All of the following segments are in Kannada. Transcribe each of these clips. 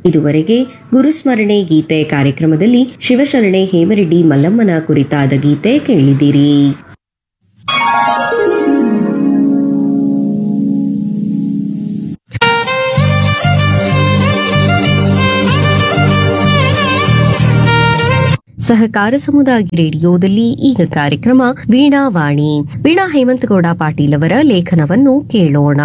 ಇದುವರೆಗೆ ಗುರುಸ್ಮರಣೆ ಗೀತೆ ಕಾರ್ಯಕ್ರಮದಲ್ಲಿ ಶಿವಶರಣೆ ಹೇಮರೆಡ್ಡಿ ಮಲ್ಲಮ್ಮನ ಕುರಿತಾದ ಗೀತೆ ಕೇಳಿದಿರಿ ಸಹಕಾರ ಸಮುದಾಯ ರೇಡಿಯೋದಲ್ಲಿ ಈಗ ಕಾರ್ಯಕ್ರಮ ವೀಣಾ ವಾಣಿ ವೀಣಾ ಹೇಮಂತಗೌಡ ಪಾಟೀಲ್ ಅವರ ಲೇಖನವನ್ನು ಕೇಳೋಣ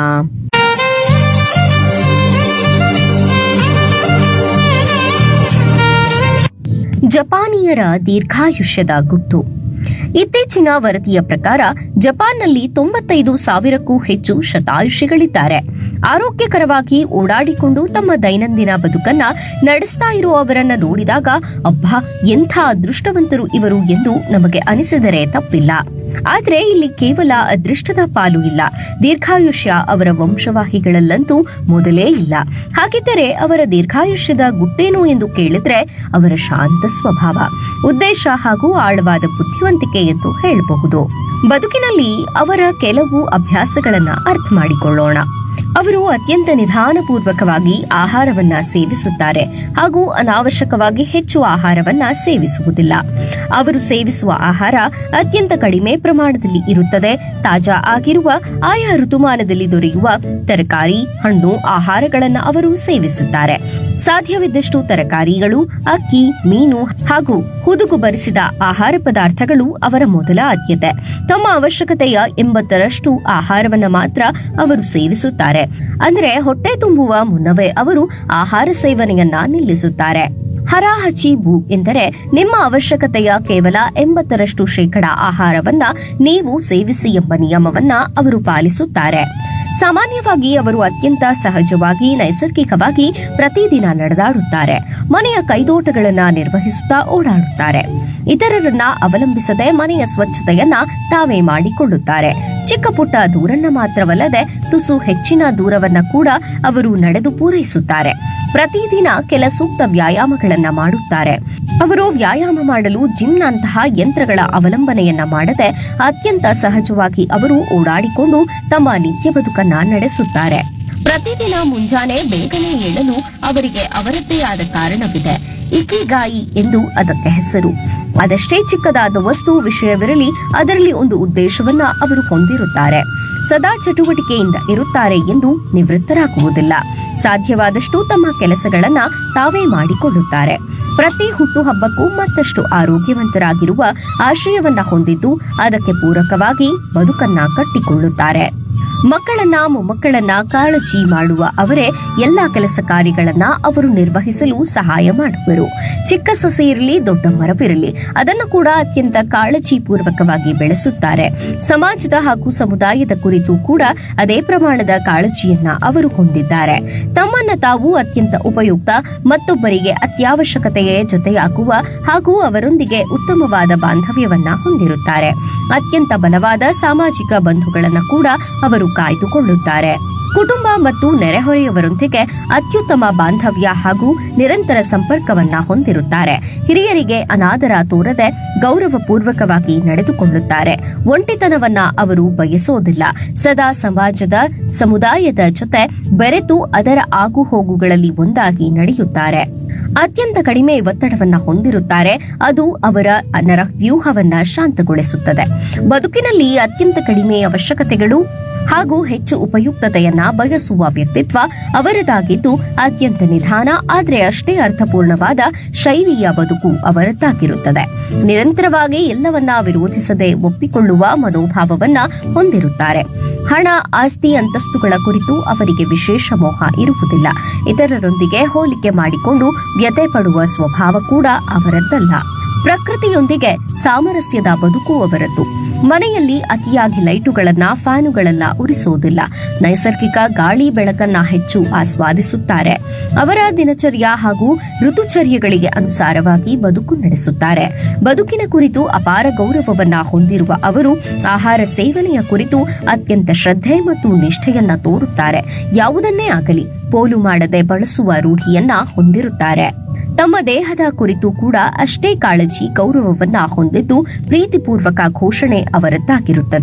ಜಪಾನಿಯರ ದೀರ್ಘಾಯುಷ್ಯದ ಗುಟ್ಟು ಇತ್ತೀಚಿನ ವರದಿಯ ಪ್ರಕಾರ ಜಪಾನ್ನಲ್ಲಿ ತೊಂಬತ್ತೈದು ಸಾವಿರಕ್ಕೂ ಹೆಚ್ಚು ಶತಾಯುಷಿಗಳಿದ್ದಾರೆ ಆರೋಗ್ಯಕರವಾಗಿ ಓಡಾಡಿಕೊಂಡು ತಮ್ಮ ದೈನಂದಿನ ಬದುಕನ್ನ ನಡೆಸ್ತಾ ಇರುವವರನ್ನ ನೋಡಿದಾಗ ಅಬ್ಬಾ ಎಂಥ ಅದೃಷ್ಟವಂತರು ಇವರು ಎಂದು ನಮಗೆ ಅನಿಸಿದರೆ ತಪ್ಪಿಲ್ಲ ಆದ್ರೆ ಇಲ್ಲಿ ಕೇವಲ ಅದೃಷ್ಟದ ಪಾಲು ಇಲ್ಲ ದೀರ್ಘಾಯುಷ್ಯ ಅವರ ವಂಶವಾಹಿಗಳಲ್ಲಂತೂ ಮೊದಲೇ ಇಲ್ಲ ಹಾಗಿದ್ದರೆ ಅವರ ದೀರ್ಘಾಯುಷ್ಯದ ಗುಟ್ಟೇನು ಎಂದು ಕೇಳಿದ್ರೆ ಅವರ ಶಾಂತ ಸ್ವಭಾವ ಉದ್ದೇಶ ಹಾಗೂ ಆಳವಾದ ಬುದ್ಧಿವಂತಿಕೆ ಎಂದು ಹೇಳಬಹುದು ಬದುಕಿನಲ್ಲಿ ಅವರ ಕೆಲವು ಅಭ್ಯಾಸಗಳನ್ನ ಅರ್ಥ ಮಾಡಿಕೊಳ್ಳೋಣ ಅವರು ಅತ್ಯಂತ ನಿಧಾನಪೂರ್ವಕವಾಗಿ ಆಹಾರವನ್ನ ಸೇವಿಸುತ್ತಾರೆ ಹಾಗೂ ಅನಾವಶ್ಯಕವಾಗಿ ಹೆಚ್ಚು ಆಹಾರವನ್ನ ಸೇವಿಸುವುದಿಲ್ಲ ಅವರು ಸೇವಿಸುವ ಆಹಾರ ಅತ್ಯಂತ ಕಡಿಮೆ ಪ್ರಮಾಣದಲ್ಲಿ ಇರುತ್ತದೆ ತಾಜಾ ಆಗಿರುವ ಆಯಾ ಋತುಮಾನದಲ್ಲಿ ದೊರೆಯುವ ತರಕಾರಿ ಹಣ್ಣು ಆಹಾರಗಳನ್ನ ಅವರು ಸೇವಿಸುತ್ತಾರೆ ಸಾಧ್ಯವಿದ್ದಷ್ಟು ತರಕಾರಿಗಳು ಅಕ್ಕಿ ಮೀನು ಹಾಗೂ ಹುದುಗು ಬರಿಸಿದ ಆಹಾರ ಪದಾರ್ಥಗಳು ಅವರ ಮೊದಲ ಆದ್ಯತೆ ತಮ್ಮ ಅವಶ್ಯಕತೆಯ ಎಂಬತ್ತರಷ್ಟು ಆಹಾರವನ್ನ ಮಾತ್ರ ಅವರು ಸೇವಿಸುತ್ತಾರೆ ಅಂದ್ರೆ ಹೊಟ್ಟೆ ತುಂಬುವ ಮುನ್ನವೇ ಅವರು ಆಹಾರ ಸೇವನೆಯನ್ನ ನಿಲ್ಲಿಸುತ್ತಾರೆ ಹರಾಹಚಿ ಭೂ ಎಂದರೆ ನಿಮ್ಮ ಅವಶ್ಯಕತೆಯ ಕೇವಲ ಎಂಬತ್ತರಷ್ಟು ಶೇಕಡ ಆಹಾರವನ್ನ ನೀವು ಸೇವಿಸಿ ಎಂಬ ನಿಯಮವನ್ನ ಅವರು ಪಾಲಿಸುತ್ತಾರೆ ಸಾಮಾನ್ಯವಾಗಿ ಅವರು ಅತ್ಯಂತ ಸಹಜವಾಗಿ ನೈಸರ್ಗಿಕವಾಗಿ ಪ್ರತಿದಿನ ನಡೆದಾಡುತ್ತಾರೆ ಮನೆಯ ಕೈದೋಟಗಳನ್ನ ನಿರ್ವಹಿಸುತ್ತಾ ಓಡಾಡುತ್ತಾರೆ ಇತರರನ್ನ ಅವಲಂಬಿಸದೆ ಮನೆಯ ಸ್ವಚ್ಛತೆಯನ್ನ ತಾವೇ ಮಾಡಿಕೊಳ್ಳುತ್ತಾರೆ ಚಿಕ್ಕ ಪುಟ್ಟ ದೂರನ್ನ ಮಾತ್ರವಲ್ಲದೆ ತುಸು ಹೆಚ್ಚಿನ ದೂರವನ್ನ ಕೂಡ ಅವರು ನಡೆದು ಪೂರೈಸುತ್ತಾರೆ ಪ್ರತಿದಿನ ಕೆಲ ಸೂಕ್ತ ವ್ಯಾಯಾಮಗಳನ್ನ ಮಾಡುತ್ತಾರೆ ಅವರು ವ್ಯಾಯಾಮ ಮಾಡಲು ಜಿಮ್ನಂತಹ ಯಂತ್ರಗಳ ಅವಲಂಬನೆಯನ್ನ ಮಾಡದೆ ಅತ್ಯಂತ ಸಹಜವಾಗಿ ಅವರು ಓಡಾಡಿಕೊಂಡು ತಮ್ಮ ನಿತ್ಯ ಬದುಕನ್ನ ನಡೆಸುತ್ತಾರೆ ಪ್ರತಿದಿನ ಮುಂಜಾನೆ ಬೇಗನೆ ಏಳಲು ಅವರಿಗೆ ಅವರದ್ದೇ ಆದ ಕಾರಣವಿದೆ ಇಕಿಗಾಯಿ ಎಂದು ಅದಕ್ಕೆ ಹೆಸರು ಅದಷ್ಟೇ ಚಿಕ್ಕದಾದ ವಸ್ತು ವಿಷಯವಿರಲಿ ಅದರಲ್ಲಿ ಒಂದು ಉದ್ದೇಶವನ್ನ ಅವರು ಹೊಂದಿರುತ್ತಾರೆ ಸದಾ ಚಟುವಟಿಕೆಯಿಂದ ಇರುತ್ತಾರೆ ಎಂದು ನಿವೃತ್ತರಾಗುವುದಿಲ್ಲ ಸಾಧ್ಯವಾದಷ್ಟು ತಮ್ಮ ಕೆಲಸಗಳನ್ನ ತಾವೇ ಮಾಡಿಕೊಳ್ಳುತ್ತಾರೆ ಪ್ರತಿ ಹುಟ್ಟುಹಬ್ಬಕ್ಕೂ ಮತ್ತಷ್ಟು ಆರೋಗ್ಯವಂತರಾಗಿರುವ ಆಶಯವನ್ನ ಹೊಂದಿದ್ದು ಅದಕ್ಕೆ ಪೂರಕವಾಗಿ ಬದುಕನ್ನ ಕಟ್ಟಿಕೊಳ್ಳುತ್ತಾರೆ ಮಕ್ಕಳನ್ನ ಮೊಮ್ಮಕ್ಕಳನ್ನ ಕಾಳಜಿ ಮಾಡುವ ಅವರೇ ಎಲ್ಲಾ ಕೆಲಸ ಕಾರ್ಯಗಳನ್ನ ಅವರು ನಿರ್ವಹಿಸಲು ಸಹಾಯ ಮಾಡುವರು ಚಿಕ್ಕ ಸಸಿ ಇರಲಿ ದೊಡ್ಡ ಮರವಿರಲಿ ಅದನ್ನು ಕೂಡ ಅತ್ಯಂತ ಕಾಳಜಿ ಪೂರ್ವಕವಾಗಿ ಬೆಳೆಸುತ್ತಾರೆ ಸಮಾಜದ ಹಾಗೂ ಸಮುದಾಯದ ಕುರಿತು ಕೂಡ ಅದೇ ಪ್ರಮಾಣದ ಕಾಳಜಿಯನ್ನ ಅವರು ಹೊಂದಿದ್ದಾರೆ ತಮ್ಮನ್ನ ತಾವು ಅತ್ಯಂತ ಉಪಯುಕ್ತ ಮತ್ತೊಬ್ಬರಿಗೆ ಅತ್ಯವಶ್ಯಕತೆಯ ಜೊತೆಯಾಗುವ ಹಾಗೂ ಅವರೊಂದಿಗೆ ಉತ್ತಮವಾದ ಬಾಂಧವ್ಯವನ್ನ ಹೊಂದಿರುತ್ತಾರೆ ಅತ್ಯಂತ ಬಲವಾದ ಸಾಮಾಜಿಕ ಬಂಧುಗಳನ್ನ ಕೂಡ ಅವರು ಕಾಯ್ದುಕೊಳ್ಳುತ್ತಾರೆ ಕುಟುಂಬ ಮತ್ತು ನೆರೆಹೊರೆಯವರೊಂದಿಗೆ ಅತ್ಯುತ್ತಮ ಬಾಂಧವ್ಯ ಹಾಗೂ ನಿರಂತರ ಸಂಪರ್ಕವನ್ನ ಹೊಂದಿರುತ್ತಾರೆ ಹಿರಿಯರಿಗೆ ಅನಾದರ ತೋರದೆ ಗೌರವಪೂರ್ವಕವಾಗಿ ನಡೆದುಕೊಳ್ಳುತ್ತಾರೆ ಒಂಟಿತನವನ್ನ ಅವರು ಬಯಸೋದಿಲ್ಲ ಸದಾ ಸಮಾಜದ ಸಮುದಾಯದ ಜೊತೆ ಬೆರೆತು ಅದರ ಆಗುಹೋಗುಗಳಲ್ಲಿ ಒಂದಾಗಿ ನಡೆಯುತ್ತಾರೆ ಅತ್ಯಂತ ಕಡಿಮೆ ಒತ್ತಡವನ್ನ ಹೊಂದಿರುತ್ತಾರೆ ಅದು ಅವರ ನರ ವ್ಯೂಹವನ್ನ ಶಾಂತಗೊಳಿಸುತ್ತದೆ ಬದುಕಿನಲ್ಲಿ ಅತ್ಯಂತ ಕಡಿಮೆ ಅವಶ್ಯಕತೆಗಳು ಹಾಗೂ ಹೆಚ್ಚು ಉಪಯುಕ್ತತೆಯನ್ನ ಬಯಸುವ ವ್ಯಕ್ತಿತ್ವ ಅವರದಾಗಿದ್ದು ಅತ್ಯಂತ ನಿಧಾನ ಆದ್ರೆ ಅಷ್ಟೇ ಅರ್ಥಪೂರ್ಣವಾದ ಶೈಲಿಯ ಬದುಕು ಅವರದ್ದಾಗಿರುತ್ತದೆ ನಿರಂತರವಾಗಿ ಎಲ್ಲವನ್ನ ವಿರೋಧಿಸದೆ ಒಪ್ಪಿಕೊಳ್ಳುವ ಮನೋಭಾವವನ್ನ ಹೊಂದಿರುತ್ತಾರೆ ಹಣ ಆಸ್ತಿ ಅಂತಸ್ತುಗಳ ಕುರಿತು ಅವರಿಗೆ ವಿಶೇಷ ಮೋಹ ಇರುವುದಿಲ್ಲ ಇತರರೊಂದಿಗೆ ಹೋಲಿಕೆ ಮಾಡಿಕೊಂಡು ವ್ಯತೆ ಪಡುವ ಸ್ವಭಾವ ಕೂಡ ಅವರದ್ದಲ್ಲ ಪ್ರಕೃತಿಯೊಂದಿಗೆ ಸಾಮರಸ್ಯದ ಬದುಕು ಅವರದ್ದು ಮನೆಯಲ್ಲಿ ಅತಿಯಾಗಿ ಲೈಟುಗಳನ್ನ ಫ್ಯಾನುಗಳನ್ನ ಉರಿಸುವುದಿಲ್ಲ ನೈಸರ್ಗಿಕ ಗಾಳಿ ಬೆಳಕನ್ನ ಹೆಚ್ಚು ಆಸ್ವಾದಿಸುತ್ತಾರೆ ಅವರ ದಿನಚರ್ಯ ಹಾಗೂ ಋತುಚರ್ಯಗಳಿಗೆ ಅನುಸಾರವಾಗಿ ಬದುಕು ನಡೆಸುತ್ತಾರೆ ಬದುಕಿನ ಕುರಿತು ಅಪಾರ ಗೌರವವನ್ನ ಹೊಂದಿರುವ ಅವರು ಆಹಾರ ಸೇವನೆಯ ಕುರಿತು ಅತ್ಯಂತ ಶ್ರದ್ಧೆ ಮತ್ತು ನಿಷ್ಠೆಯನ್ನ ತೋರುತ್ತಾರೆ ಯಾವುದನ್ನೇ ಆಗಲಿ ಪೋಲು ಮಾಡದೆ ಬಳಸುವ ರೂಢಿಯನ್ನ ಹೊಂದಿರುತ್ತಾರೆ ತಮ್ಮ ದೇಹದ ಕುರಿತು ಕೂಡ ಅಷ್ಟೇ ಕಾಳಜಿ ಗೌರವವನ್ನ ಹೊಂದಿದ್ದು ಪ್ರೀತಿಪೂರ್ವಕ ಘೋಷಣೆ ಅವರದ್ದಾಗಿರುತ್ತದೆ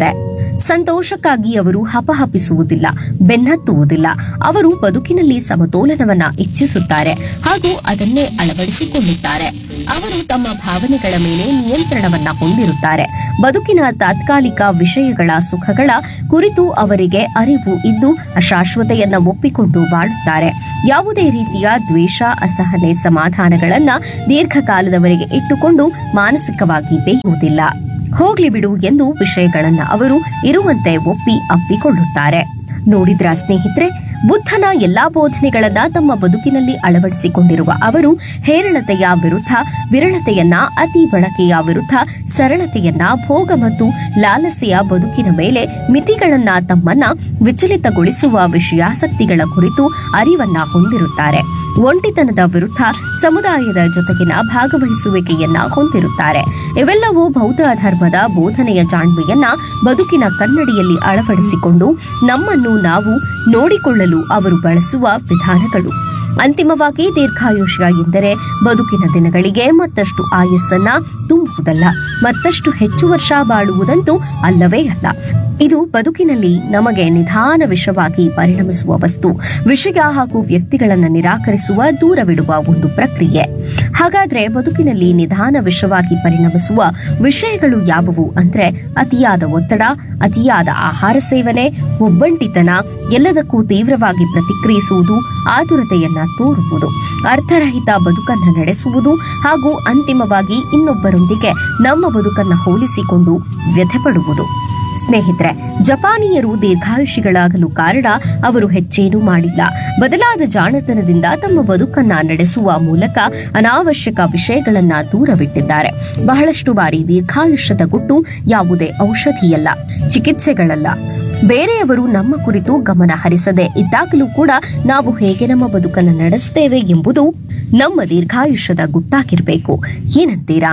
ಸಂತೋಷಕ್ಕಾಗಿ ಅವರು ಹಪಹಪಿಸುವುದಿಲ್ಲ ಬೆನ್ನತ್ತುವುದಿಲ್ಲ ಅವರು ಬದುಕಿನಲ್ಲಿ ಸಮತೋಲನವನ್ನ ಇಚ್ಛಿಸುತ್ತಾರೆ ಹಾಗೂ ಅದನ್ನೇ ಅಳವಡಿಸಿಕೊಳ್ಳುತ್ತಾರೆ ಅವರು ತಮ್ಮ ಭಾವನೆಗಳ ಮೇಲೆ ನಿಯಂತ್ರಣವನ್ನ ಹೊಂದಿರುತ್ತಾರೆ ಬದುಕಿನ ತಾತ್ಕಾಲಿಕ ವಿಷಯಗಳ ಸುಖಗಳ ಕುರಿತು ಅವರಿಗೆ ಅರಿವು ಇದ್ದು ಅಶಾಶ್ವತೆಯನ್ನ ಒಪ್ಪಿಕೊಂಡು ಬಾಳುತ್ತಾರೆ ಯಾವುದೇ ರೀತಿಯ ದ್ವೇಷ ಅಸಹನೆ ಸಮಾಧಾನಗಳನ್ನ ದೀರ್ಘಕಾಲದವರೆಗೆ ಇಟ್ಟುಕೊಂಡು ಮಾನಸಿಕವಾಗಿ ಬೇಯುವುದಿಲ್ಲ ಹೋಗ್ಲಿ ಬಿಡು ಎಂದು ವಿಷಯಗಳನ್ನ ಅವರು ಇರುವಂತೆ ಒಪ್ಪಿ ಅಪ್ಪಿಕೊಳ್ಳುತ್ತಾರೆ ನೋಡಿದ್ರ ಸ್ನೇಹಿತರೆ ಬುದ್ಧನ ಎಲ್ಲಾ ಬೋಧನೆಗಳನ್ನ ತಮ್ಮ ಬದುಕಿನಲ್ಲಿ ಅಳವಡಿಸಿಕೊಂಡಿರುವ ಅವರು ಹೇರಳತೆಯ ವಿರುದ್ಧ ವಿರಳತೆಯನ್ನ ಅತಿ ಬಳಕೆಯ ವಿರುದ್ಧ ಸರಳತೆಯನ್ನ ಭೋಗ ಮತ್ತು ಲಾಲಸೆಯ ಬದುಕಿನ ಮೇಲೆ ಮಿತಿಗಳನ್ನ ತಮ್ಮನ್ನ ವಿಚಲಿತಗೊಳಿಸುವ ವಿಷಯಾಸಕ್ತಿಗಳ ಕುರಿತು ಅರಿವನ್ನ ಹೊಂದಿರುತ್ತಾರೆ ಒಂಟಿತನದ ವಿರುದ್ಧ ಸಮುದಾಯದ ಜೊತೆಗಿನ ಭಾಗವಹಿಸುವಿಕೆಯನ್ನ ಹೊಂದಿರುತ್ತಾರೆ ಇವೆಲ್ಲವೂ ಬೌದ್ಧ ಧರ್ಮದ ಬೋಧನೆಯ ಜಾಣ್ಮೆಯನ್ನ ಬದುಕಿನ ಕನ್ನಡಿಯಲ್ಲಿ ಅಳವಡಿಸಿಕೊಂಡು ನಮ್ಮನ್ನು ನಾವು ನೋಡಿಕೊಳ್ಳಲು ಅವರು ಬಳಸುವ ವಿಧಾನಗಳು ಅಂತಿಮವಾಗಿ ದೀರ್ಘಾಯುಷ್ಯ ಎಂದರೆ ಬದುಕಿನ ದಿನಗಳಿಗೆ ಮತ್ತಷ್ಟು ಆಯಸ್ಸನ್ನ ತುಂಬುವುದಲ್ಲ ಮತ್ತಷ್ಟು ಹೆಚ್ಚು ವರ್ಷ ಬಾಳುವುದಂತೂ ಅಲ್ಲವೇ ಅಲ್ಲ ಇದು ಬದುಕಿನಲ್ಲಿ ನಮಗೆ ನಿಧಾನ ವಿಷವಾಗಿ ಪರಿಣಮಿಸುವ ವಸ್ತು ವಿಷಯ ಹಾಗೂ ವ್ಯಕ್ತಿಗಳನ್ನು ನಿರಾಕರಿಸುವ ದೂರವಿಡುವ ಒಂದು ಪ್ರಕ್ರಿಯೆ ಹಾಗಾದ್ರೆ ಬದುಕಿನಲ್ಲಿ ನಿಧಾನ ವಿಷವಾಗಿ ಪರಿಣಮಿಸುವ ವಿಷಯಗಳು ಯಾವುವು ಅಂದ್ರೆ ಅತಿಯಾದ ಒತ್ತಡ ಅತಿಯಾದ ಆಹಾರ ಸೇವನೆ ಒಬ್ಬಂಟಿತನ ಎಲ್ಲದಕ್ಕೂ ತೀವ್ರವಾಗಿ ಪ್ರತಿಕ್ರಿಯಿಸುವುದು ಆತುರತೆಯನ್ನ ತೋರುವುದು ಅರ್ಥರಹಿತ ಬದುಕನ್ನ ನಡೆಸುವುದು ಹಾಗೂ ಅಂತಿಮವಾಗಿ ಇನ್ನೊಬ್ಬರೊಂದಿಗೆ ನಮ್ಮ ಬದುಕನ್ನ ಹೋಲಿಸಿಕೊಂಡು ವ್ಯಥೆಪಡುವುದು ಸ್ನೇಹಿತರೆ ಜಪಾನಿಯರು ದೀರ್ಘಾಯುಷಿಗಳಾಗಲು ಕಾರಣ ಅವರು ಹೆಚ್ಚೇನೂ ಮಾಡಿಲ್ಲ ಬದಲಾದ ಜಾಣತನದಿಂದ ತಮ್ಮ ಬದುಕನ್ನ ನಡೆಸುವ ಮೂಲಕ ಅನಾವಶ್ಯಕ ವಿಷಯಗಳನ್ನ ದೂರವಿಟ್ಟಿದ್ದಾರೆ ಬಹಳಷ್ಟು ಬಾರಿ ದೀರ್ಘಾಯುಷ್ಯದ ಗುಟ್ಟು ಯಾವುದೇ ಔಷಧಿಯಲ್ಲ ಚಿಕಿತ್ಸೆಗಳಲ್ಲ ಬೇರೆಯವರು ನಮ್ಮ ಕುರಿತು ಗಮನ ಹರಿಸದೆ ಇದ್ದಾಗಲೂ ಕೂಡ ನಾವು ಹೇಗೆ ನಮ್ಮ ಬದುಕನ್ನು ನಡೆಸ್ತೇವೆ ಎಂಬುದು ನಮ್ಮ ದೀರ್ಘಾಯುಷ್ಯದ ಗುಟ್ಟಾಗಿರ್ಬೇಕು ಏನಂತೀರಾ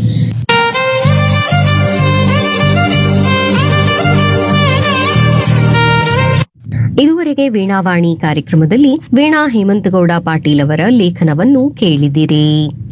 ಇದುವರೆಗೆ ವೀಣಾವಾಣಿ ಕಾರ್ಯಕ್ರಮದಲ್ಲಿ ವೀಣಾ ಹೇಮಂತಗೌಡ ಪಾಟೀಲ್ ಅವರ ಲೇಖನವನ್ನು ಕೇಳಿದಿರಿ